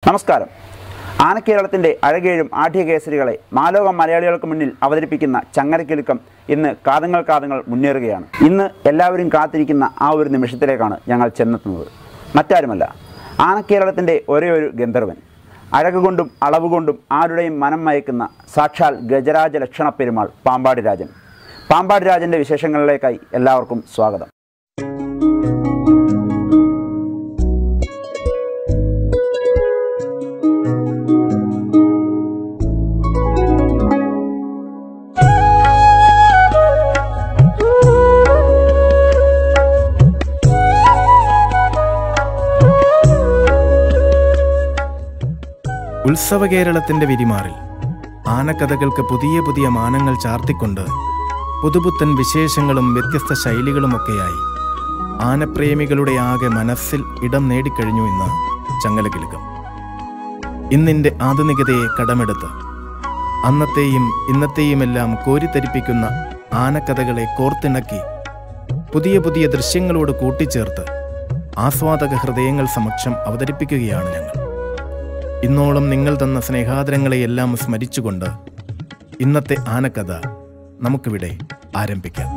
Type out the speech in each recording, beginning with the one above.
നമസ്കാരം ആനക്കേരളത്തിൻ്റെ അഴകേഴും ആഠ്യകേസരികളെ മാലോക മലയാളികൾക്ക് മുന്നിൽ അവതരിപ്പിക്കുന്ന ചങ്ങരക്കിലുക്കം ഇന്ന് കാതങ്ങൾ കാതങ്ങൾ മുന്നേറുകയാണ് ഇന്ന് എല്ലാവരും കാത്തിരിക്കുന്ന ആ ഒരു നിമിഷത്തിലേക്കാണ് ഞങ്ങൾ ചെന്നെത്തുന്നത് മറ്റാരുമല്ല ആനക്കേരളത്തിൻ്റെ ഒരേ ഒരു ഗന്ധർവൻ അഴക് കൊണ്ടും അളവ് കൊണ്ടും ആരുടെയും മനം മയക്കുന്ന സാക്ഷാൽ ഗജരാജ ലക്ഷണ പെരുമാൾ പാമ്പാടി രാജൻ പാമ്പാടി രാജൻ്റെ വിശേഷങ്ങളിലേക്കായി എല്ലാവർക്കും സ്വാഗതം ഉത്സവ കേരളത്തിന്റെ വിരിമാറിൽ ആനക്കഥകൾക്ക് പുതിയ പുതിയ മാനങ്ങൾ ചാർത്തിക്കൊണ്ട് പുതുപുത്തൻ വിശേഷങ്ങളും വ്യത്യസ്ത ശൈലികളുമൊക്കെയായി ആനപ്രേമികളുടെ ആകെ മനസ്സിൽ ഇടം നേടിക്കഴിഞ്ഞു ഇന്ന് ചങ്ങലകിലുക്കം ഇന്നിന്റെ ആധുനികതയെ കടമെടുത്ത് അന്നത്തെയും ഇന്നത്തെയുമെല്ലാം കോരിത്തരിപ്പിക്കുന്ന ആനക്കഥകളെ കോർത്തിണക്കി പുതിയ പുതിയ ദൃശ്യങ്ങളോട് കൂട്ടിച്ചേർത്ത് ആസ്വാദക ഹൃദയങ്ങൾ സമക്ഷം അവതരിപ്പിക്കുകയാണ് ഞങ്ങൾ ഇന്നോളം നിങ്ങൾ തന്ന സ്നേഹാദരങ്ങളെയെല്ലാം സ്മരിച്ചുകൊണ്ട് ഇന്നത്തെ ആനക്കഥ നമുക്കിവിടെ ആരംഭിക്കാം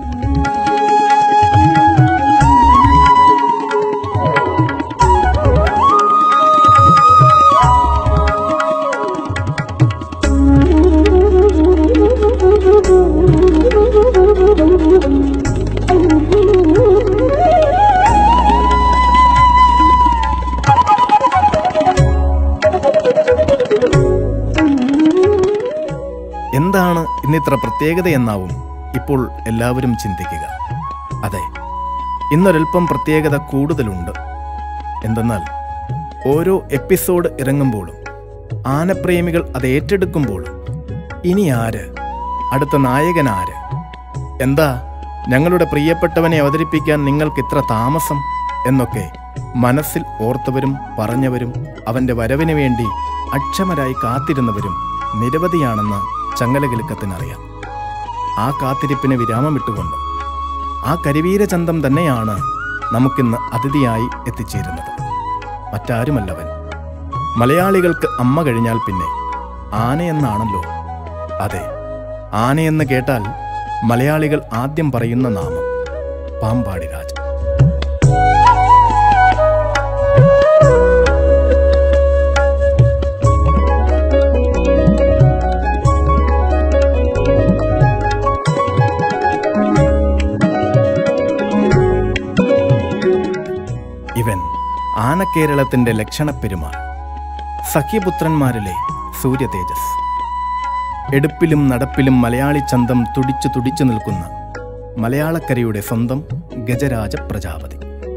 എന്താണ് ഇന്നിത്ര പ്രത്യേകതയെന്നാവും ഇപ്പോൾ എല്ലാവരും ചിന്തിക്കുക അതെ ഇന്നൊരൽപ്പം പ്രത്യേകത കൂടുതലുണ്ട് എന്തെന്നാൽ ഓരോ എപ്പിസോഡ് ഇറങ്ങുമ്പോഴും ആനപ്രേമികൾ അത് ഏറ്റെടുക്കുമ്പോഴും ഇനി ആര് അടുത്ത നായകൻ ആര് എന്താ ഞങ്ങളുടെ പ്രിയപ്പെട്ടവനെ അവതരിപ്പിക്കാൻ നിങ്ങൾക്ക് ഇത്ര താമസം എന്നൊക്കെ മനസ്സിൽ ഓർത്തവരും പറഞ്ഞവരും അവന്റെ വരവിന് വേണ്ടി അക്ഷമരായി കാത്തിരുന്നവരും നിരവധിയാണെന്ന് ചങ്ങലകിലുക്കത്തിനറിയാം ആ കാത്തിരിപ്പിന് വിരാമമിട്ടുകൊണ്ട് ആ കരിവീരചന്തം തന്നെയാണ് നമുക്കിന്ന് അതിഥിയായി എത്തിച്ചേരുന്നത് മറ്റാരുമല്ലവൻ മലയാളികൾക്ക് അമ്മ കഴിഞ്ഞാൽ പിന്നെ ആനയെന്നാണല്ലോ അതെ ആനയെന്ന് കേട്ടാൽ മലയാളികൾ ആദ്യം പറയുന്ന നാമം പാമ്പാടി രാജ ഇവൻ ആനക്കേരളത്തിന്റെ ലക്ഷണപ്പെരുമാൾ സഖ്യപുത്രന്മാരിലെ സൂര്യതേജസ് എടുപ്പിലും നടപ്പിലും മലയാളി ചന്തം തുടിച്ചു തുടിച്ചു നിൽക്കുന്ന മലയാളക്കരയുടെ സ്വന്തം ഗജരാജ പ്രജാപതി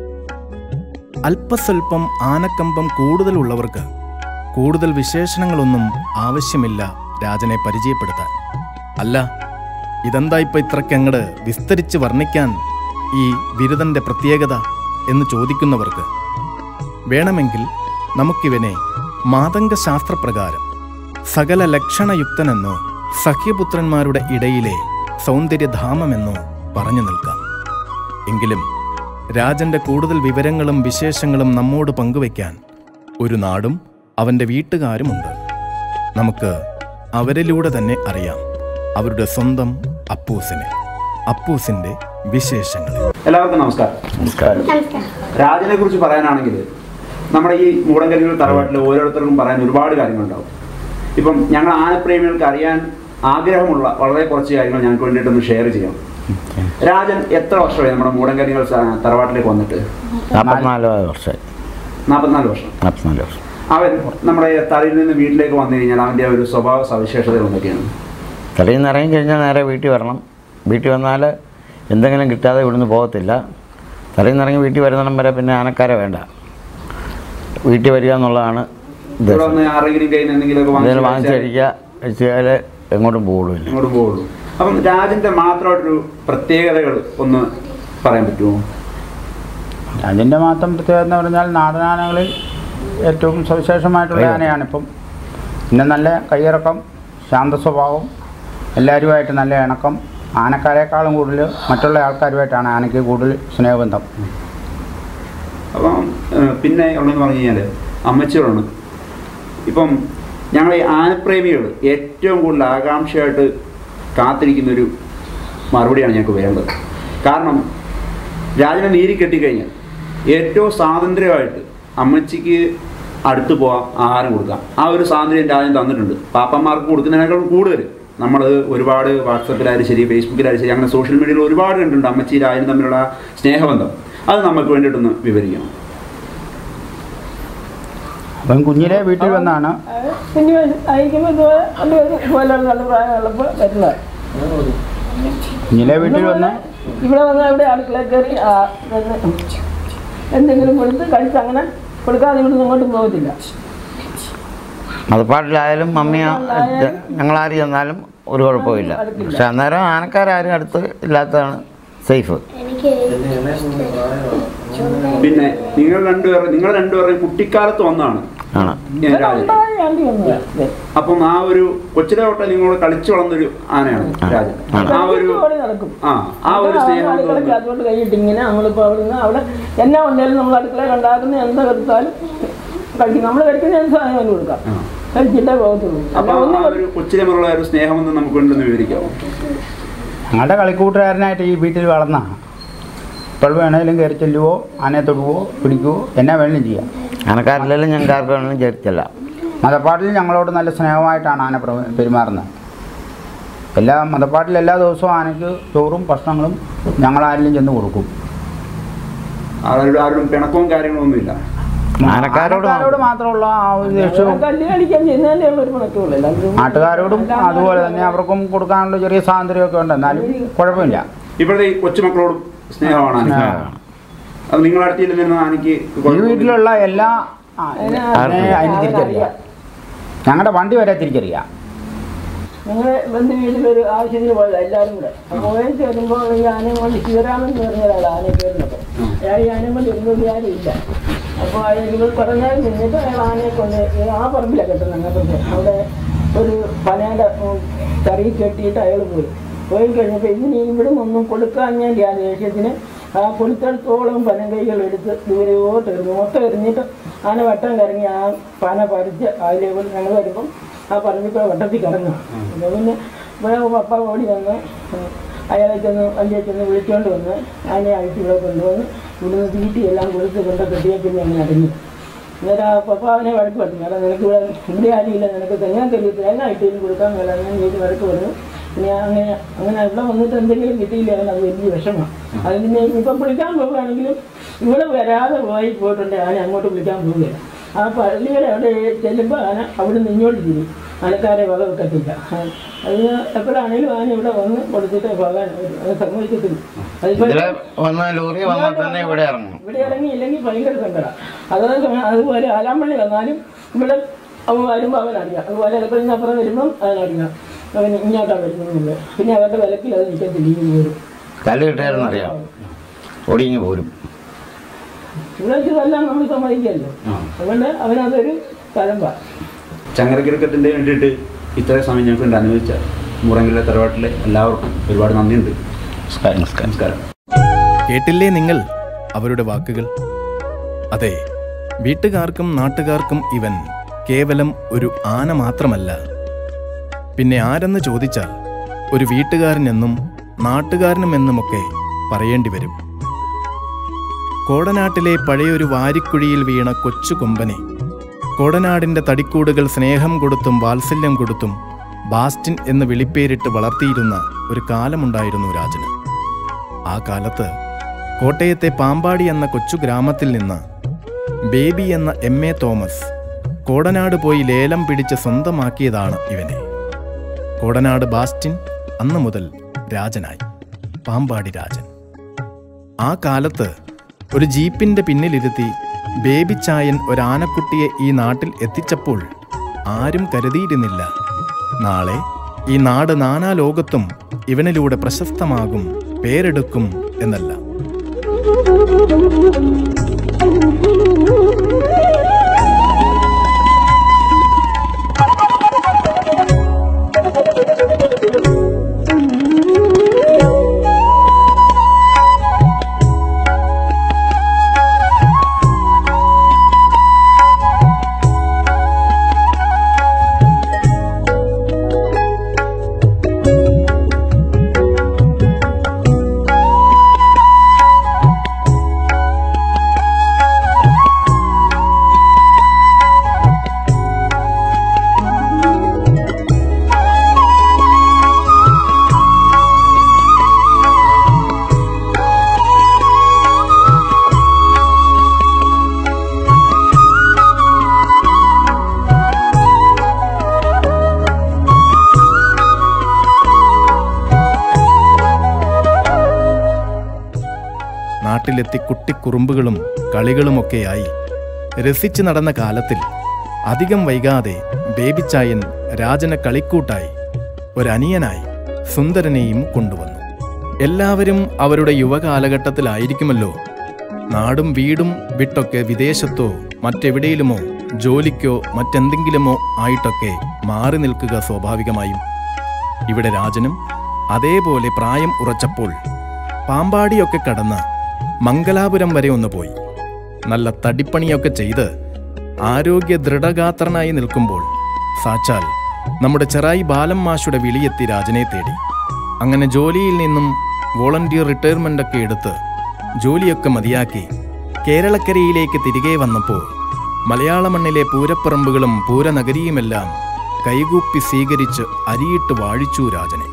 അല്പസ്വല്പം ആനക്കമ്പം കൂടുതലുള്ളവർക്ക് കൂടുതൽ വിശേഷണങ്ങളൊന്നും ആവശ്യമില്ല രാജനെ പരിചയപ്പെടുത്താൻ അല്ല ഇതെന്താ ഇപ്പൊ ഇത്രയ്ക്കങ്ങട് വിസ്തരിച്ച് വർണ്ണിക്കാൻ ഈ ബിരുദന്റെ പ്രത്യേകത എന്ന് ചോദിക്കുന്നവർക്ക് വേണമെങ്കിൽ നമുക്കിവനെ മാതംഗശാസ്ത്രപ്രകാരം സകല ലക്ഷണയുക്തനെന്നോ സഖ്യപുത്രന്മാരുടെ ഇടയിലെ സൗന്ദര്യധാമമെന്നോ പറഞ്ഞു നിൽക്കാം എങ്കിലും രാജന്റെ കൂടുതൽ വിവരങ്ങളും വിശേഷങ്ങളും നമ്മോട് പങ്കുവയ്ക്കാൻ ഒരു നാടും അവന്റെ വീട്ടുകാരുമുണ്ട് നമുക്ക് അവരിലൂടെ തന്നെ അറിയാം അവരുടെ സ്വന്തം അപ്പൂസിനെ അപ്പൂസിന്റെ വിശേഷങ്ങൾ എല്ലാവർക്കും നമസ്കാരം നമസ്കാരം രാജനെ കുറിച്ച് പറയാനാണെങ്കിൽ നമ്മുടെ ഈ മൂടങ്കല്ലുകൾ തറവാട്ടിൽ ഓരോരുത്തർക്കും പറയാൻ ഒരുപാട് കാര്യങ്ങളുണ്ടാവും ഇപ്പം ഞങ്ങൾ ആനപ്രേമികൾക്ക് അറിയാൻ ആഗ്രഹമുള്ള വളരെ കുറച്ച് കാര്യങ്ങൾ ഞങ്ങൾക്ക് വേണ്ടിയിട്ടൊന്ന് ഷെയർ ചെയ്യാം രാജൻ എത്ര വർഷമായി നമ്മുടെ മൂടങ്കല്ലുകൾ തറവാട്ടിലേക്ക് വന്നിട്ട് നാൽപ്പത്തിനാല് വർഷമായി നാൽപ്പത്തിനാല് വർഷം നാൽപ്പത്തിനാല് വർഷം അവൻ നമ്മുടെ തലയിൽ നിന്ന് വീട്ടിലേക്ക് വന്നു കഴിഞ്ഞാൽ അവൻ്റെ ഒരു സ്വഭാവ സവിശേഷതകൾ എന്തൊക്കെയാണ് തലയിൽ നിന്ന് ഇറങ്ങി കഴിഞ്ഞാൽ നേരെ വീട്ടിൽ വരണം വീട്ടിൽ വന്നാൽ എന്തെങ്കിലും കിട്ടാതെ ഇവിടുന്ന് പോകത്തില്ല തലയിൽ നിന്ന് ഇറങ്ങി വീട്ടിൽ വരുന്നിടം വരെ പിന്നെ ആനക്കാരെ വേണ്ട വീട്ടിൽ വരിക എന്നുള്ളതാണ് ഇവിടെ ഉദ്ദേശം വന്ന് ആരെങ്കിലും കയ്യിൽ നിന്ന് എന്തെങ്കിലുമൊക്കെ എന്തെങ്കിലും വാങ്ങിച്ച് വാങ്ങിച്ചടിക്കുക വെച്ചാൽ എങ്ങോട്ടും പോകുള്ളൂ ഇങ്ങോട്ട് പോകുള്ളൂ അപ്പം രാജന്റെ മാത്രമായിട്ടൊരു പ്രത്യേകതകൾ ഒന്ന് പറയാൻ പറ്റുമോ അതിൻ്റെ മാത്രം പ്രത്യേകത എന്ന് പറഞ്ഞാൽ നാടനാനകളിൽ ഏറ്റവും സവിശേഷമായിട്ടുള്ള ആനയാണിപ്പം പിന്നെ നല്ല കയ്യിറക്കം ശാന്ത സ്വഭാവം എല്ലാവരുമായിട്ട് നല്ല ഇണക്കം ആനക്കാരേക്കാളും കൂടുതൽ മറ്റുള്ള ആൾക്കാരുമായിട്ടാണ് ആനയ്ക്ക് കൂടുതൽ സ്നേഹബന്ധം അപ്പം ഏഹ്, പിന്നെ ഉള്ളതെന്ന് പറഞ്ഞു കഴിഞ്ഞാൽ അമ്മച്ചിയോടാണ് ഇപ്പം ഞങ്ങൾ ഈ ആനപ്രേമികൾ ഏറ്റവും കൂടുതൽ ആകാംക്ഷയായിട്ട് കാത്തിരിക്കുന്നൊരു മറുപടിയാണ് ഞങ്ങൾക്ക് വേണ്ടത് കാരണം രാജനെ നീരി കെട്ടിക്കഴിഞ്ഞാൽ ഏറ്റവും സ്വാതന്ത്ര്യമായിട്ട് അമ്മച്ചിക്ക് അടുത്ത് പോവാം ആഹാരം കൊടുക്കാം ആ ഒരു സ്വാതന്ത്ര്യം രാജൻ തന്നിട്ടുണ്ട് പാപ്പന്മാർക്ക് കൊടുക്കുന്നതിനേക്കാൾ കൂടുതൽ നമ്മൾ ഒരുപാട് വാട്സപ്പിലായാലും ശരി ഫേസ്ബുക്കിലായാലും ശരി അങ്ങനെ സോഷ്യൽ മീഡിയയിൽ ഒരുപാട് കണ്ടിട്ടുണ്ട് അമ്മച്ചി രാജനും തമ്മിലുള്ള സ്നേഹബന്ധം അത് നമുക്ക് വേണ്ടിയിട്ടൊന്ന് വിവരിക്കണം അപ്പം കുഞ്ഞിലെ വീട്ടിൽ വന്നാണ് കുഞ്ഞു അയക്കുമ്പോൾ ഇതുപോലെ രണ്ട് പേര് ഇതുപോലെ നല്ല പ്രായമുള്ളപ്പോൾ വരുന്നത് കുഞ്ഞിലെ വീട്ടിൽ വന്ന് ഇവിടെ വന്ന് ഇവിടെ അടുക്കള കയറി ആ, വന്ന് എന്തെങ്കിലും കൊടുത്ത് കഴിച്ച് അങ്ങനെ കൊടുക്കാതെ ഇവിടെ നിന്ന് ഇങ്ങോട്ടും പോകത്തില്ല മതപ്പാട്ടിലായാലും മമ്മി ഞങ്ങളാര് ചെന്നാലും ഒരു കുഴപ്പമില്ല പക്ഷെ അന്നേരം ആനക്കാരും അടുത്ത് ഇല്ലാത്തതാണ് സേഫ് പിന്നെ നിങ്ങൾ രണ്ടുപേരും നിങ്ങൾ രണ്ടുപേരും കുട്ടിക്കാലത്ത് വന്നാണ് ആണ് ഞാൻ രാജൻ ഉണ്ടായി ആണ്ടി വന്നതാ. ദേ. അപ്പം ആ ഒരു കൊച്ചിലെ തൊട്ട് നിങ്ങളോട് കളിച്ചു വളർന്നൊരു ആനയാണ് രാജൻ ആ ഒരു ഓടി നടക്കും ആ ആ ഒരു സ്നേഹം അടുക്കളയ്ക്ക് അതുകൊണ്ട് കൈയിട്ട് ഇങ്ങനെ നമ്മളിപ്പോൾ അവിടെ നിന്ന് അവിടെ എന്നാ ഉണ്ടെങ്കിലും നമ്മൾ അടുക്കളയിൽ ഉണ്ടാക്കുന്ന എന്താ കൊടുത്താലും കഴിക്കും നമ്മൾ കഴിക്കുന്ന എന്ത് സാധനം അതിന് കൊടുക്കാം ആ. കഴിച്ചിട്ടേ പോകത്തുള്ളൂ അപ്പൊ അല്ല ഒന്നും ആ ഒരു കൊച്ചിലെ മുറയുള്ള ഒരു സ്നേഹം ഒന്ന് നമുക്ക് വേണ്ടി വിവരിക്കാമോ ഞങ്ങളുടെ കളിക്കൂട്ടുകാരനായിട്ട് ഈ വീട്ടിൽ വളർന്നതാണ് ഇപ്പോൾ വേണേലും കയറി ചെല്ലുവോ ആനയെ തൊടുവോ പിടിക്കുവോ എന്നാ വേണമെങ്കിലും ചെയ്യാം ആനക്കാരില്ലെങ്കിലും ഞങ്ങൾക്ക് ആർക്ക് വേണമെങ്കിലും ചേർത്തില്ല മതപ്പാട്ടിൽ ഞങ്ങളോട് നല്ല സ്നേഹമായിട്ടാണ് ആന പ്ര- പെരുമാറുന്നത് എല്ലാ മതപ്പാട്ടിൽ എല്ലാ ദിവസവും ആനയ്ക്ക് ചോറും ഭക്ഷണങ്ങളും ഞങ്ങളാരെങ്കിലും ചെന്ന് കൊടുക്കും ആരുടെ ആരുടെ പിണക്കവും കാര്യങ്ങളൊന്നും ഇല്ല ആനക്കാരോട് ആനക്കാരോട് മാത്രമുള്ള ആ ഒരു ദേഷ്യവും കല്ല് കളിക്കാൻ ചെയ്യുന്നതിൻ്റെ ഉള്ള ഒരു മണക്കുള്ളൂ എല്ലാവരും നാട്ടുകാരോടും അതുപോലെ തന്നെ അവർക്കും കൊടുക്കാനുള്ള ചെറിയ സ്വാതന്ത്ര്യമൊക്കെ ഉണ്ട് എന്നാലും കുഴപ്പമില്ല ഇവിടുത്തെ ഈ കൊച്ചുമക്കളോടും സ്നേഹമാണ് ആനയ്ക്ക് സ്നേഹമാണ്. അത് നിങ്ങളുടെ അടുത്തിൽ നിന്ന് ആനയ്ക്ക് ഈ വീട്ടിലുള്ള എല്ലാ ആ, അതിനെ അതിന് തിരിച്ചറിയാം ഞങ്ങളുടെ വണ്ടി വരെ തിരിച്ചറിയാം ഞങ്ങളെ ബന്ധു വീട്ടിലൊരു ആവശ്യത്തിന് പോയതാ എല്ലാവരും കൂടെ അപ്പോൾ പോയി ചേരുമ്പോൾ ഈ ആനയും കൊണ്ട് ശിവരാമൻ എന്ന് പറഞ്ഞ ഒരാൾ ആനയെ കയറുന്നത് അയാൾ ഈ ആനയും കൊണ്ട് ഇരുന്നത് ആരും ഇല്ല അപ്പോൾ അയാൾ ഇവർ പറഞ്ഞാൽ നിന്നിട്ട് അയാൾ ആനയെ കൊണ്ട് ഈ ആ പറമ്പിലാണ് കെട്ടുന്നത് അങ്ങനത്തെ അവിടെ ഒരു പനയുടെ ഉം, തറി കെട്ടിയിട്ട് അയാൾ പോയി പോയി കഴിഞ്ഞപ്പോൾ ഇതിന് ഇവിടെ നിന്നൊന്നും കൊടുക്കാൻ ഞാൻ ആ ദേഷ്യത്തിന് ആ കൊടുത്തടത്തോളം പനം കൈകൾ എടുത്ത് ദൂരെയോട്ട് എറിഞ്ഞു മൊത്തം എറിഞ്ഞിട്ട് ആന വട്ടം കറങ്ങി ആ പന പറിച്ച് അതിലേക്ക് ഞങ്ങൾ വരുമ്പം ആ പറമ്പിൽ വട്ടത്തിൽ കറങ്ങും അപ്പോൾ പിന്നെ ഇവിടെ പപ്പ ഓടി വന്ന് ഉം, അയാളെ ചെന്ന് വണ്ടിയെ ചെന്ന് വിളിച്ചുകൊണ്ട് വന്ന് ആനയെ അഴിച്ച് ഇവിടെ കൊണ്ടുവന്ന് ഇവിടുന്ന് തീറ്റി എല്ലാം കൊടുത്ത് കൊണ്ട് കെട്ടിയ പിന്നെ അങ്ങനെ അടങ്ങി അന്നേരം ആ പപ്പ അവനെ വഴക്ക് പറഞ്ഞു കാരണം നിനക്ക് ഇവിടെ ഇവിടെ ആരുമില്ല നിനക്ക് തെങ്ങാൻ കരി തേങ്ങ ഇട്ടേലും കൊടുക്കാൻ മേല അങ്ങനെ ചെയ്ത് വഴക്ക് പറഞ്ഞു പിന്നെ അങ്ങനെ അങ്ങനെ ഇവിടെ വന്നിട്ട് എന്തെങ്കിലും കിട്ടിയില്ല അവൻ അത് വലിയ വിഷമമാണ് അത് പിന്നെ ഇപ്പം വിളിക്കാൻ പോവുകയാണെങ്കിലും ഇവിടെ വരാതെ പോയി പോയിട്ടുണ്ട് ആന അങ്ങോട്ട് വിളിക്കാൻ പോവുകയില്ല ആ പള്ളിയുടെ അവിടെ ചെല്ലുമ്പോൾ ആന അവിടെ നിന്ന് ഇങ്ങോട്ട് തിരി ആനക്കാരെ വക വെക്കത്തില്ല അതിന് എപ്പോഴാണേലും ആന ഇവിടെ വന്ന് കൊടുത്തിട്ട് പോകാൻ വരും. അത് സമ്മതിക്കത്തില്ല അതിപ്പോൾ ഇതിലെ വന്ന ലോറി വന്നാൽ തന്നെ ഇവിടെ ഇറങ്ങും ഇവിടെ ഇറങ്ങിയില്ലെങ്കിൽ ഭയങ്കര സങ്കടം അതുപോലെ സമയം അതുപോലെ ആലാമ്പള്ളി വന്നാലും ഇവിടെ അവൻ വരുമ്പോൾ അവനറിയാം അതുപോലെ ഇലപ്പഴിന് അപ്പുറം വരുമ്പം അവനറിയാം അവൻ ഇങ്ങോട്ടാണ് വരുന്നത് പിന്നെ അവരുടെ വിലക്കിൽ അത് നിൽക്കത്തില്ല ഈ പോരും കല്ല് കിട്ടിയാലെന്നറിയാം ഓടിങ്ങി പോരും ഇവിടെ വെച്ചതെല്ലാം നമ്മൾ സമ്മതിക്കല്ലോ അതുകൊണ്ട് അവനതൊരു തലമ്പ ചങ്ങര ക്രിക്കറ്റിന് വേണ്ടിയിട്ട് ഇത്രയും സമയം ഞങ്ങൾക്ക് വേണ്ടി അനുവദിച്ച മുറങ്കിലെ തറവാട്ടിലെ എല്ലാവർക്കും ഒരുപാട് നന്ദിയുണ്ട് നമസ്കാരം നമസ്കാരം നമസ്കാരം കേട്ടില്ലേ നിങ്ങൾ അവരുടെ വാക്കുകൾ അതെ വീട്ടുകാർക്കും നാട്ടുകാർക്കും ഇവൻ കേവലം ഒരു ആന മാത്രമല്ല പിന്നെ ആരെന്ന് ചോദിച്ചാൽ ഒരു വീട്ടുകാരനെന്നും നാട്ടുകാരനുമെന്നുമൊക്കെ പറയേണ്ടി വരും കോടനാട്ടിലെ പഴയൊരു വാരിക്കുഴിയിൽ വീണ കൊച്ചു കൊമ്പനെ കോടനാടിന്റെ തടിക്കൂടുകൾ സ്നേഹം കൊടുത്തും വാത്സല്യം കൊടുത്തും ബാസ്റ്റിൻ എന്ന് വിളിപ്പേരിട്ട് വളർത്തിയിരുന്ന ഒരു കാലമുണ്ടായിരുന്നു രാജന് ആ കാലത്ത് കോട്ടയത്തെ പാമ്പാടി എന്ന കൊച്ചു ഗ്രാമത്തിൽ നിന്ന് ബേബി എന്ന എം എ തോമസ് കോടനാട് പോയി ലേലം പിടിച്ച് സ്വന്തമാക്കിയതാണ് ഇവനെ കോടനാട് ബാസ്റ്റിൻ അന്നു മുതൽ രാജനായി പാമ്പാടി രാജൻ ആ കാലത്ത് ഒരു ജീപ്പിന്റെ പിന്നിലിരുത്തി ബേബി ചായൻ ഒരാനക്കുട്ടിയെ ഈ നാട്ടിൽ എത്തിച്ചപ്പോൾ ആരും കരുതിയിരുന്നില്ല നാളെ ഈ നാട് നാനാലോകത്തും ഇവനിലൂടെ പ്രശസ്തമാകും പേരെടുക്കും എന്നല്ല നാട്ടിലെത്തി കുട്ടിക്കുറുമ്പുകളും കളികളുമൊക്കെയായി രസിച്ചു നടന്ന കാലത്തിൽ അധികം വൈകാതെ ബേബിച്ചായൻ രാജന് കളിക്കൂട്ടായി ഒരനിയനായി സുന്ദരനെയും കൊണ്ടുവന്നു എല്ലാവരും അവരുടെ യുവകാലഘട്ടത്തിലായിരിക്കുമല്ലോ നാടും വീടും വിട്ടൊക്കെ വിദേശത്തോ മറ്റെവിടെയിലുമോ ജോലിക്കോ മറ്റെന്തെങ്കിലുമോ ആയിട്ടൊക്കെ മാറി നിൽക്കുക സ്വാഭാവികമായും ഇവിടെ രാജനും അതേപോലെ പ്രായം ഉറച്ചപ്പോൾ പാമ്പാടിയൊക്കെ കടന്ന് മംഗലാപുരം വരെ ഒന്ന് പോയി നല്ല തടിപ്പണിയൊക്കെ ചെയ്ത് ആരോഗ്യ ദൃഢഗാത്രനായി നിൽക്കുമ്പോൾ സാച്ചാൽ നമ്മുടെ ചെറായി ബാലം മാഷുടെ വിളിയെത്തി രാജനെ തേടി അങ്ങനെ ജോലിയിൽ നിന്നും വോളണ്ടിയർ റിട്ടയർമെന്റ് ഒക്കെ എടുത്ത് ജോലിയൊക്കെ മതിയാക്കി കേരളക്കരയിലേക്ക് തിരികെ വന്നപ്പോൾ മലയാള മണ്ണിലെ പൂരപ്പറമ്പുകളും പൂരനഗരിയുമെല്ലാം കൈകൂപ്പി സ്വീകരിച്ച് അരിയിട്ട് വാഴിച്ചു രാജനെ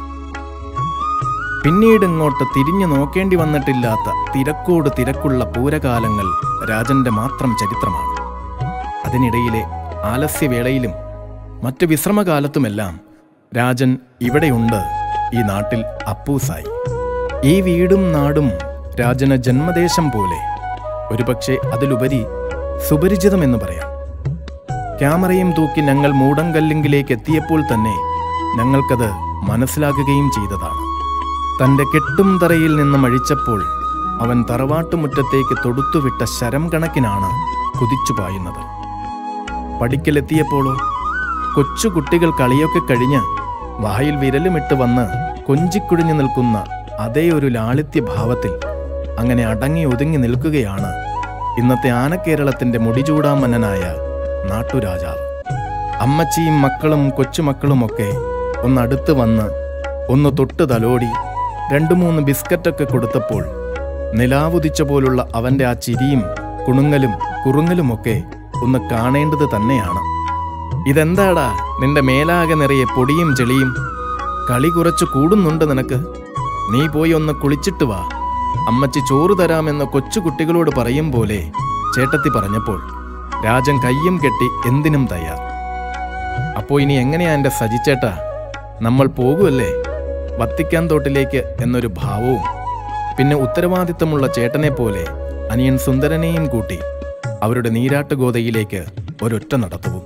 പിന്നീട് ഇങ്ങോട്ട് തിരിഞ്ഞു നോക്കേണ്ടി വന്നിട്ടില്ലാത്ത തിരക്കോട് തിരക്കുള്ള പൂരകാലങ്ങൾ രാജന്റെ മാത്രം ചരിത്രമാണ് അതിനിടയിലെ ആലസ്യവേളയിലും മറ്റ് വിശ്രമകാലത്തുമെല്ലാം രാജൻ ഇവിടെയുണ്ട് ഈ നാട്ടിൽ അപ്പൂസായി ഈ വീടും നാടും രാജന് ജന്മദേശം പോലെ ഒരുപക്ഷെ അതിലുപരി സുപരിചിതമെന്ന് പറയാം ക്യാമറയും തൂക്കി ഞങ്ങൾ മൂടങ്കല്ലിങ്കിലേക്ക് എത്തിയപ്പോൾ തന്നെ ഞങ്ങൾക്കത് മനസ്സിലാക്കുകയും ചെയ്തതാണ് തന്റെ കെട്ടും തറയിൽ നിന്നും അഴിച്ചപ്പോൾ അവൻ തറവാട്ടുമുറ്റത്തേക്ക് തൊടുത്തുവിട്ട ശരം കണക്കിനാണ് കുതിച്ചു പായുന്നത് പടിക്കലെത്തിയപ്പോഴോ കൊച്ചു കുട്ടികൾ കളിയൊക്കെ കഴിഞ്ഞ് വായിൽ വിരലുമിട്ട് വന്ന് കൊഞ്ചിക്കുഴിഞ്ഞു നിൽക്കുന്ന അതേ ഒരു ലാളിത്യ ഭാവത്തിൽ അങ്ങനെ അടങ്ങി ഒതുങ്ങി നിൽക്കുകയാണ് ഇന്നത്തെ ആനക്കേരളത്തിന്റെ മുടിചൂടാമന്നനായ നാട്ടുരാജാവ് അമ്മച്ചിയും മക്കളും കൊച്ചുമക്കളുമൊക്കെ ഒന്നടുത്ത് വന്ന് ഒന്ന് തൊട്ട് തലോടി രണ്ടു മൂന്ന് ബിസ്ക്കറ്റൊക്കെ കൊടുത്തപ്പോൾ നിലാവുദിച്ച പോലുള്ള അവന്റെ ആ ചിരിയും കുണുങ്ങലും കുറുങ്ങലുമൊക്കെ ഒന്ന് കാണേണ്ടത് തന്നെയാണ് ഇതെന്താടാ നിന്റെ മേലാകെ നിറയെ പൊടിയും ചെളിയും കളി കുറച്ച് കൂടുന്നുണ്ട് നിനക്ക് നീ പോയി ഒന്ന് കുളിച്ചിട്ട് വാ അമ്മച്ചി ചോറ് തരാമെന്ന് കൊച്ചുകുട്ടികളോട് പറയും പോലെ ചേട്ടത്തി പറഞ്ഞപ്പോൾ രാജൻ കയ്യും കെട്ടി എന്തിനും തയ്യാർ അപ്പോ ഇനി എങ്ങനെയാ എന്റെ സജിച്ചേട്ടാ നമ്മൾ പോകുമല്ലേ വത്തിക്കാൻ തോട്ടിലേക്ക് എന്നൊരു ഭാവവും പിന്നെ ഉത്തരവാദിത്തമുള്ള ചേട്ടനെ പോലെ അനിയൻ സുന്ദരനെയും കൂട്ടി അവരുടെ നീരാട്ടുഗോതയിലേക്ക് ഒരൊറ്റ നടത്തവും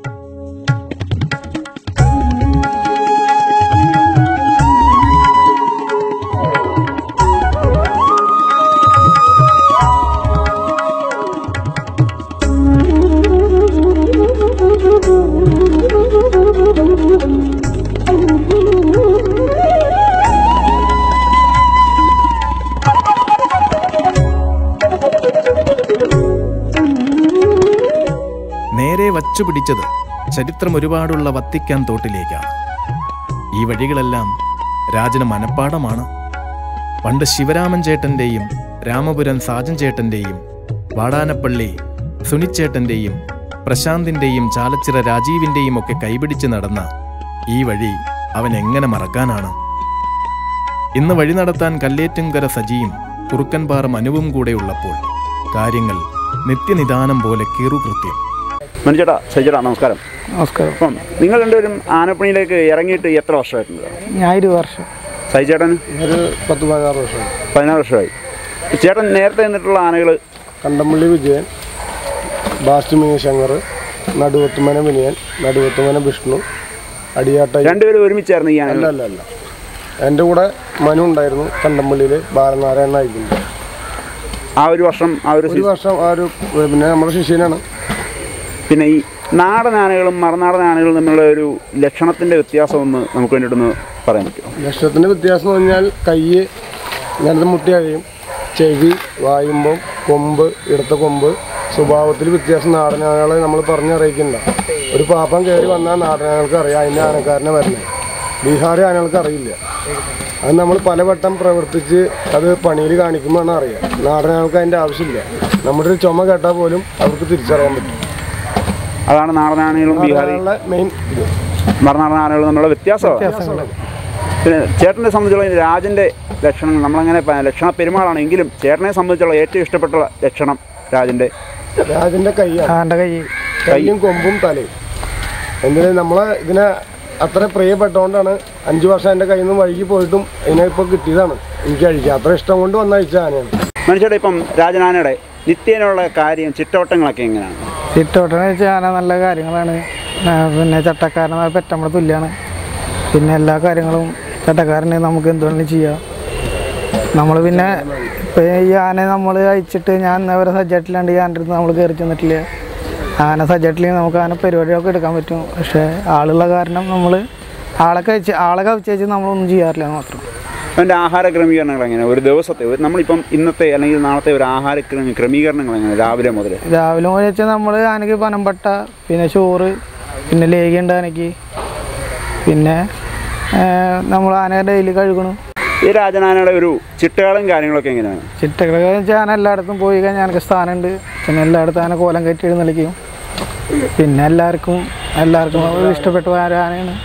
നേരെ വച്ചുപിടിച്ചത് ചരിത്രം ഒരുപാടുള്ള വത്തിക്കാൻ തോട്ടിലേക്കാണ് ഈ വഴികളെല്ലാം രാജന് മനപ്പാടമാണ് പണ്ട് ശിവരാമൻ ചേട്ടന്റെയും രാമപുരം സാജൻ ചേട്ടന്റെയും വാടാനപ്പള്ളി സുനിച്ചേട്ടന്റെയും പ്രശാന്തിന്റെയും ചാലച്ചിറ രാജീവിന്റെയും ഒക്കെ കൈപിടിച്ച് നടന്ന ഈ വഴി അവൻ എങ്ങനെ മറക്കാനാണ് ഇന്ന് വഴി നടത്താൻ കല്ലേറ്റുംകര സജിയും കുറുക്കൻപാറ മനുവും കൂടെ ഉള്ളപ്പോൾ കാര്യങ്ങൾ നിത്യനിദാനം പോലെ കീറുകൃത്യം മനുചേട്ടാ സജിച്ചേട്ടാ നമസ്കാരം നമസ്കാരം അപ്പം നിങ്ങൾ രണ്ടുപേരും ആനപ്പണിയിലേക്ക് ഇറങ്ങിയിട്ട് എത്ര വർഷമായിട്ടുണ്ട് ഞാൻ ഇരുപത് വർഷം സജിച്ചേട്ടൻ ഒരു പത്ത് പതിനാറ് വർഷം പതിനാറ് വർഷമായി ചേട്ടൻ നേരത്തെ നിന്നിട്ടുള്ള ആനകൾ കണ്ടമ്പള്ളി വിജയൻ ബാസ്റ്റിമിനി ശങ്കർ നടുവത്തുമന വിനയൻ നടുവത്തുമന വിഷ്ണു അടിയാട്ട രണ്ടുപേരും ഒരുമിച്ചായിരുന്നു ഈ അല്ല ആനകൾ അല്ല അല്ല എൻ്റെ കൂടെ മനു ഉണ്ടായിരുന്നു കണ്ടമ്പള്ളിയിൽ ബാലനാരായണ ആയിരുന്നു ആ ഒരു വർഷം ആ ഒരു ഒരു സീസൺ വർഷം ആ ഒരു പിന്നെ നമ്മുടെ ശിഷ്യനാണ് പിന്നെ ഈ നാടൻ ആനകളും മറുനാടൻ ആനകളും തമ്മിലുള്ള ഒരു ലക്ഷണത്തിന്റെ വ്യത്യാസം ഒന്ന് നമുക്ക് വേണ്ടിയിട്ടൊന്ന് പറയാൻ പറ്റുമോ ലക്ഷത്തിൻ്റെ വ്യത്യാസം എന്ന് പറഞ്ഞാൽ കൈ ഇങ്ങനത്തെ മുട്ടി കഴിയും ചെവി വായുമ്പം കൊമ്പ് ഇടത്ത കൊമ്പ് സ്വഭാവത്തിൽ വ്യത്യാസം നാടനാനകളെ നമ്മൾ പറഞ്ഞറിയിക്കണ്ട ഒരു പാപ്പം കയറി വന്നാൽ നാടനാനകൾക്ക് അറിയാം അതിൻ്റെ ആനക്കാരനെ വരണേ ബീഹാറി ആനകൾക്ക് അറിയില്ല അത് നമ്മൾ പലവട്ടം പ്രവർത്തിച്ച് അത് പണിയിൽ കാണിക്കുമ്പോഴാണ് അറിയാം നാടനാനകൾക്ക് അതിൻ്റെ ആവശ്യമില്ല നമ്മുടെ ഒരു ചുമ കേട്ടാൽ പോലും അവർക്ക് തിരിച്ചറിയാൻ പറ്റും അതാണ് നാടൻ ആനകളും ബീഹാറി നാടനാനകളുടെ മെയിൻ ഇത് മറുനാടൻ ആനകളും തമ്മിലുള്ള വ്യത്യാസമാണ് വ്യത്യാസങ്ങൾ പിന്നെ ചേട്ടനെ സംബന്ധിച്ചുള്ള ഈ രാജന്റെ ലക്ഷണം നമ്മളങ്ങനെ പ- ലക്ഷണ പെരുമാളാണ് എങ്കിലും ചേട്ടനെ സംബന്ധിച്ചുള്ള ഏറ്റവും ഇഷ്ടപ്പെട്ട ലക്ഷണം രാജന്റെ രാജന്റെ കൈയാണ് കൈ കൈയും കൊമ്പും തലയും എന്തിനാ നമ്മളെ ഇതിനെ അത്ര പ്രിയപ്പെട്ടോണ്ടാണ് അഞ്ചു വർഷം എൻ്റെ കയ്യിൽ നിന്ന് വഴുകി പോയിട്ടും ഇതിനെ ഇപ്പോൾ കിട്ടിയതാണ് എനിക്ക് അഴിക്കുക അത്ര ഇഷ്ടം കൊണ്ട് വന്ന അഴിച്ച ആനയാണ് മനുഷ്യരുടെ ഇപ്പം രാജനാനയുടെ നിത്യേനുള്ള കാര്യം ചിട്ടവട്ടങ്ങളൊക്കെ എങ്ങനെയാണ് ചിട്ടോട്ടെന്ന് വെച്ചാൽ ആന നല്ല കാര്യങ്ങളാണ് ആ, പിന്നെ ചട്ടക്കാരൻ പെറ്റമ്മടെ തുല്യമാണ് പിന്നെ എല്ലാ കാര്യങ്ങളും ചട്ടക്കാരന് നമുക്ക് എന്ത് വേണമെങ്കിലും ചെയ്യാം നമ്മൾ പിന്നെ ഇപ്പം ഈ ആന നമ്മൾ അയച്ചിട്ട് ഞാൻ അവരെ സജ്ജായിട്ടില്ലാണ്ട് ഈ ആൻ്റെ അടുത്ത് നമ്മൾ കയറി ചെന്നിട്ടില്ല ആന സജ്ജായിട്ടില്ലെങ്കിൽ നമുക്ക് ആന പരിപാടികളൊക്കെ എടുക്കാൻ പറ്റും പക്ഷേ ആളുള്ള കാരണം നമ്മൾ ആളെ കഴിച്ച് ആളെ കവിച്ചേച്ച് നമ്മളൊന്നും ചെയ്യാറില്ല എന്ന് മാത്രം അതിൻ്റെ ആഹാര ക്രമീകരണങ്ങൾ എങ്ങനെ ഒരു ദിവസത്തെ ഒരു- നമ്മളിപ്പം ഇന്നത്തെ അല്ലെങ്കിൽ നാളത്തെ ഒരു ആഹാര ക്രമീ- ക്രമീകരണങ്ങൾ എങ്ങനെ രാവിലെ മുതൽ രാവിലെ മുതൽ വെച്ചാൽ നമ്മൾ ആനയ്ക്ക് പനമ്പട്ട പിന്നെ ചോറ് പിന്നെ ലേഖയുണ്ട് ആനയ്ക്ക് പിന്നെ നമ്മൾ ആന ഡെയിലി കഴുകണം ഈ രാജനാനയുടെ ഒരു ചിട്ടകളും കാര്യങ്ങളൊക്കെ എങ്ങനെയാണ് ചിട്ടകളൊക്കെ വെച്ചാൽ ആന എല്ലായിടത്തും പോയി കഴിഞ്ഞാൽ എനിക്ക് സ്ഥാനമുണ്ട് പിന്നെ എല്ലായിടത്തും ആന കോലം കെട്ടി എഴുന്നള്ളിക്കും പിന്നെ എല്ലാവർക്കും എല്ലാവർക്കും ഇഷ്ടപ്പെട്ട ഒരു ആനയാണ്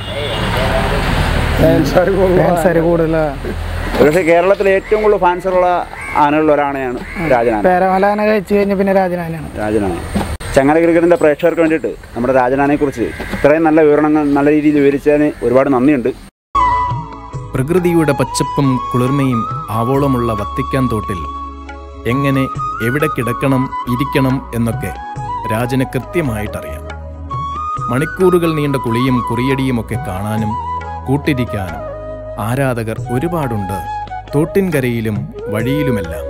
ഫാൻസാര് കൂടുതലാണ് പക്ഷേ കേരളത്തിലെ ഏറ്റവും കൂടുതൽ ഫാൻസുള്ള ആനകളിൽ ഒരാണയാണ് രാജനാന പേരമല ആന കഴിച്ചു കഴിഞ്ഞാൽ പിന്നെ രാജനാനയാണ് രാജനാന ചങ്ങല ക്രിക്കറ്റിൻ്റെ പ്രേക്ഷകർക്ക് വേണ്ടിയിട്ട് നമ്മുടെ രാജനാനെക്കുറിച്ച് ഇത്രയും നല്ല വിവരണങ്ങൾ നല്ല രീതിയിൽ വിവരിച്ചതിന് ഒരുപാട് നന്ദിയുണ്ട് പ്രകൃതിയുടെ പച്ചപ്പും കുളിർമയും ആവോളമുള്ള വത്തിക്കാൻ തോട്ടിൽ എങ്ങനെ എവിടെ കിടക്കണം ഇരിക്കണം എന്നൊക്കെ രാജന് കൃത്യമായിട്ടറിയാം മണിക്കൂറുകൾ നീണ്ട കുളിയും കുറിയടിയുമൊക്കെ കാണാനും കൂട്ടിരിക്കാനും ആരാധകർ ഒരുപാടുണ്ട് തോട്ടിൻകരയിലും വഴിയിലുമെല്ലാം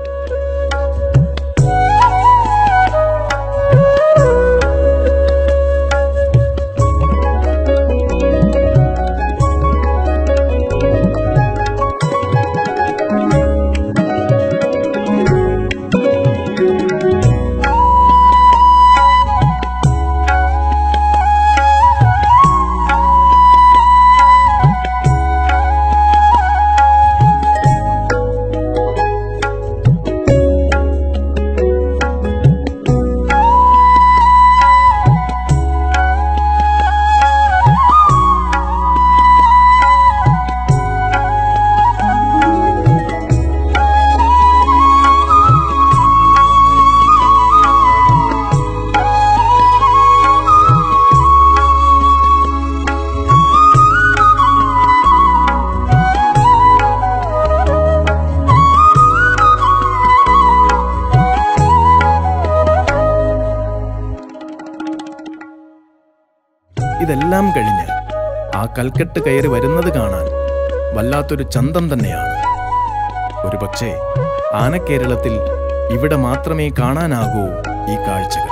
ഇതെല്ലാം കഴിഞ്ഞ് ആ കൽക്കെട്ട് കയറി വരുന്നത് കാണാൻ വല്ലാത്തൊരു ചന്തം തന്നെയാണ് ഒരുപക്ഷെ ആനക്കേരളത്തിൽ ഇവിടെ മാത്രമേ കാണാനാകൂ ഈ കാഴ്ചകൾ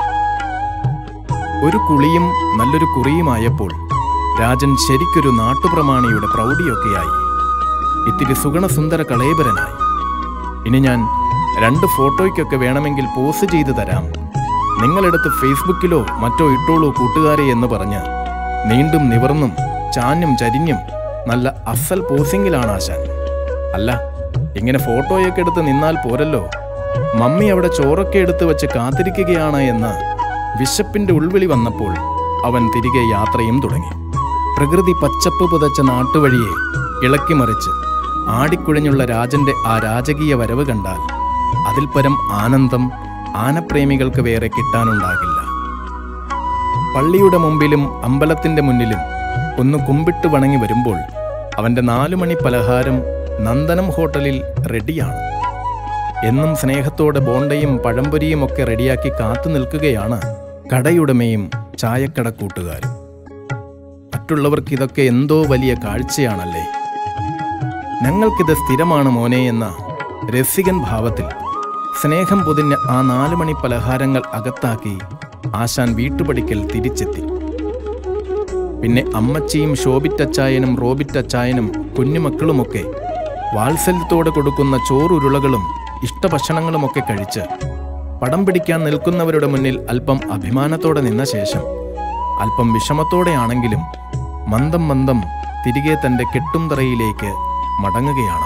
ഒരു കുളിയും നല്ലൊരു കുറിയുമായപ്പോൾ രാജൻ ശരിക്കൊരു നാട്ടുപ്രമാണിയുടെ പ്രൗഢിയൊക്കെയായി ഇത്തിരി സുഗണസുന്ദര കളേബരനായി ഇനി ഞാൻ രണ്ട് ഫോട്ടോയ്ക്കൊക്കെ വേണമെങ്കിൽ പോസ്റ്റ് ചെയ്തു തരാം നിങ്ങളെടുത്ത് ഫേസ്ബുക്കിലോ മറ്റോ ഇട്ടോളൂ കൂട്ടുകാരെ എന്ന് പറഞ്ഞ് നീണ്ടും നിവർന്നും ചാഞ്ഞും ചരിഞ്ഞും നല്ല അസൽ പോസിംഗിലാണ് ആശാൻ അല്ല ഇങ്ങനെ ഫോട്ടോയൊക്കെ എടുത്ത് നിന്നാൽ പോരല്ലോ മമ്മി അവിടെ ചോറൊക്കെ എടുത്ത് വെച്ച് കാത്തിരിക്കുകയാണ് എന്ന് വിശപ്പിന്റെ ഉൾവിളി വന്നപ്പോൾ അവൻ തിരികെ യാത്രയും തുടങ്ങി പ്രകൃതി പച്ചപ്പ് പുതച്ച നാട്ടുവഴിയെ ഇളക്കിമറിച്ച് ആടിക്കുഴഞ്ഞുള്ള രാജന്റെ ആ രാജകീയ വരവ് കണ്ടാൽ അതിൽ പരം ആനന്ദം ആനപ്രേമികൾക്ക് വേറെ കിട്ടാനുണ്ടാകില്ല പള്ളിയുടെ മുമ്പിലും അമ്പലത്തിന്റെ മുന്നിലും ഒന്ന് കുമ്പിട്ട് വണങ്ങി വരുമ്പോൾ അവന്റെ നാലു മണി പലഹാരം നന്ദനം ഹോട്ടലിൽ റെഡിയാണ് എന്നും സ്നേഹത്തോടെ ബോണ്ടയും പഴംപൊരിയും ഒക്കെ റെഡിയാക്കി കാത്തു നിൽക്കുകയാണ് കടയുടമയും ചായക്കട കൂട്ടുകാരും മറ്റുള്ളവർക്ക് ഇതൊക്കെ എന്തോ വലിയ കാഴ്ചയാണല്ലേ ഞങ്ങൾക്കിത് സ്ഥിരമാണ് മോനെ എന്ന രസികൻ ഭാവത്തിൽ സ്നേഹം പൊതിഞ്ഞ ആ നാലു മണി പലഹാരങ്ങൾ അകത്താക്കി ആശാൻ വീട്ടുപടിക്കൽ തിരിച്ചെത്തി പിന്നെ അമ്മച്ചിയും ശോഭിറ്റച്ചായനും റോബിറ്റച്ചായനും കുഞ്ഞുമക്കളുമൊക്കെ വാത്സല്യത്തോടെ കൊടുക്കുന്ന ചോറുരുളകളും ഇഷ്ടഭക്ഷണങ്ങളുമൊക്കെ കഴിച്ച് പടം പിടിക്കാൻ നിൽക്കുന്നവരുടെ മുന്നിൽ അല്പം അഭിമാനത്തോടെ നിന്ന ശേഷം അല്പം വിഷമത്തോടെയാണെങ്കിലും മന്ദം മന്ദം തിരികെ തന്റെ കെട്ടുംതറയിലേക്ക് മടങ്ങുകയാണവൻ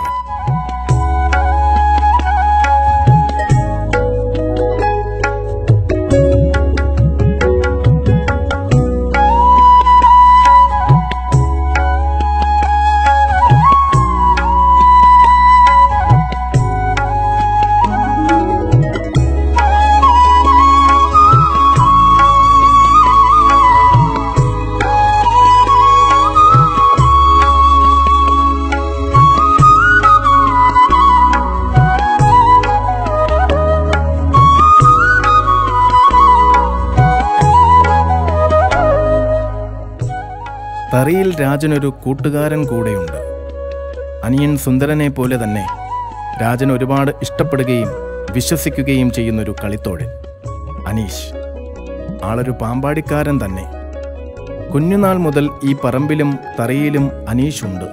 തറിയിൽ രാജനൊരു കൂട്ടുകാരൻ കൂടെയുണ്ട് അനിയൻ സുന്ദരനെ പോലെ തന്നെ രാജൻ ഒരുപാട് ഇഷ്ടപ്പെടുകയും വിശ്വസിക്കുകയും ചെയ്യുന്നൊരു കളിത്തോഴൻ അനീഷ് ആളൊരു പാമ്പാടിക്കാരൻ തന്നെ കുഞ്ഞുനാൾ മുതൽ ഈ പറമ്പിലും തറയിലും അനീഷുണ്ട്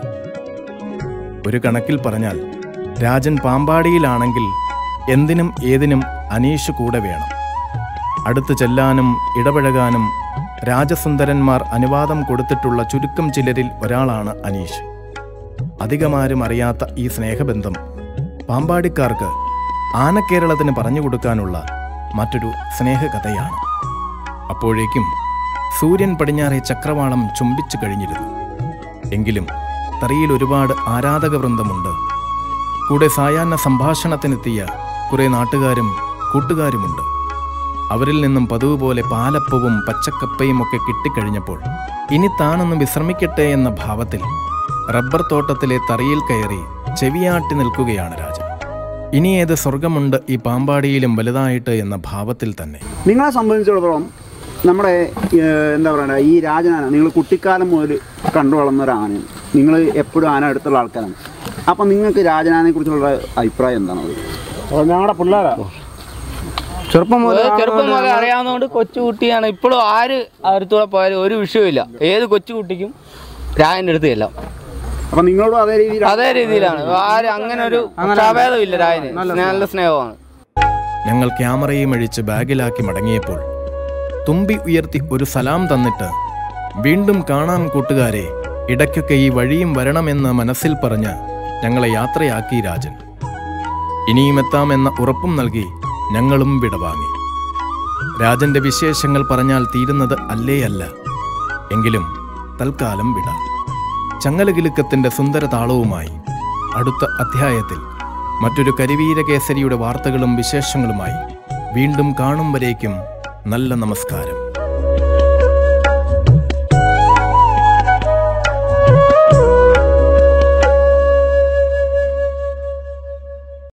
ഒരു കണക്കിൽ പറഞ്ഞാൽ രാജൻ പാമ്പാടിയിലാണെങ്കിൽ എന്തിനും ഏതിനും അനീഷ് കൂടെ വേണം അടുത്ത് ചെല്ലാനും ഇടപഴകാനും രാജസുന്ദരന്മാർ അനുവാദം കൊടുത്തിട്ടുള്ള ചുരുക്കം ചിലരിൽ ഒരാളാണ് അനീഷ് അധികമാരും അറിയാത്ത ഈ സ്നേഹബന്ധം പാമ്പാടിക്കാർക്ക് ആനക്കേരളത്തിന് പറഞ്ഞു കൊടുക്കാനുള്ള മറ്റൊരു സ്നേഹകഥയാണ് അപ്പോഴേക്കും സൂര്യൻ പടിഞ്ഞാറെ ചക്രവാളം ചുംബിച്ചു കഴിഞ്ഞിരുന്നു എങ്കിലും തറിയിൽ ഒരുപാട് ആരാധക വൃന്ദമുണ്ട് കൂടെ സായാഹ്ന സംഭാഷണത്തിനെത്തിയ കുറെ നാട്ടുകാരും കൂട്ടുകാരുമുണ്ട് അവരിൽ നിന്നും പതിവ് പോലെ പാലപ്പവും പച്ചക്കപ്പയും ഒക്കെ കിട്ടിക്കഴിഞ്ഞപ്പോൾ ഇനി താനൊന്ന് വിശ്രമിക്കട്ടെ എന്ന ഭാവത്തിൽ റബ്ബർ തോട്ടത്തിലെ തറിയിൽ കയറി ചെവിയാട്ടി നിൽക്കുകയാണ് രാജൻ ഇനി ഏത് സ്വർഗമുണ്ട് ഈ പാമ്പാടിയിലും വലുതായിട്ട് എന്ന ഭാവത്തിൽ തന്നെ നിങ്ങളെ സംബന്ധിച്ചിടത്തോളം നമ്മുടെ ഏഹ്, എന്താ പറയുക ഈ രാജനാന നിങ്ങൾ കുട്ടിക്കാലം മുതൽ കണ്ടു വളർന്ന ഒരു ആനയാണ് നിങ്ങൾ എപ്പോഴും ആന അടുത്തുള്ള ആൾക്കാരാണ് അപ്പം നിങ്ങൾക്ക് രാജനാനെ കുറിച്ചുള്ള അഭിപ്രായം എന്താണ് അത് അപ്പോൾ ഞങ്ങളുടെ പിള്ളേരാ ചെറുപ്പം മുതൽ ചെറുപ്പം മുതലേ അറിയാവുന്നതുകൊണ്ട് കൊച്ചുകുട്ടിയാണ് ഇപ്പോഴും ആര് അടുത്തൂടെ പോയാലും ഒരു വിഷയമില്ല ഏത് കൊച്ചുകുട്ടിക്കും രാജൻ്റെ അടുത്ത് ചെല്ലാം അപ്പം നിങ്ങളോടും അതേ രീതിയിൽ അതേ രീതിയിലാണ് ആര് അങ്ങനെ ഒരു പക്ഷാഭേദമില്ല രാജന് നല്ല സ്നേഹമാണ് ഞങ്ങൾ ക്യാമറയും അഴിച്ച് ബാഗിലാക്കി മടങ്ങിയപ്പോൾ തുമ്പി ഉയർത്തി ഒരു സലാം തന്നിട്ട് വീണ്ടും കാണാം കൂട്ടുകാരെ ഇടയ്ക്കൊക്കെ ഈ വഴിയും വരണമെന്ന് മനസ്സിൽ പറഞ്ഞ് ഞങ്ങളെ യാത്രയാക്കി രാജൻ ഇനിയും എത്താമെന്ന ഉറപ്പും നൽകി ഞങ്ങളും വിടവാങ്ങി രാജന്റെ വിശേഷങ്ങൾ പറഞ്ഞാൽ തീരുന്നത് അല്ലേ അല്ല എങ്കിലും തൽക്കാലം വിട ചങ്ങലകിലുക്കത്തിന്റെ സുന്ദര താളവുമായി അടുത്ത അധ്യായത്തിൽ മറ്റൊരു കരിവീരകേസരിയുടെ വാർത്തകളും വിശേഷങ്ങളുമായി വീണ്ടും കാണും വരേക്കും നല്ല നമസ്കാരം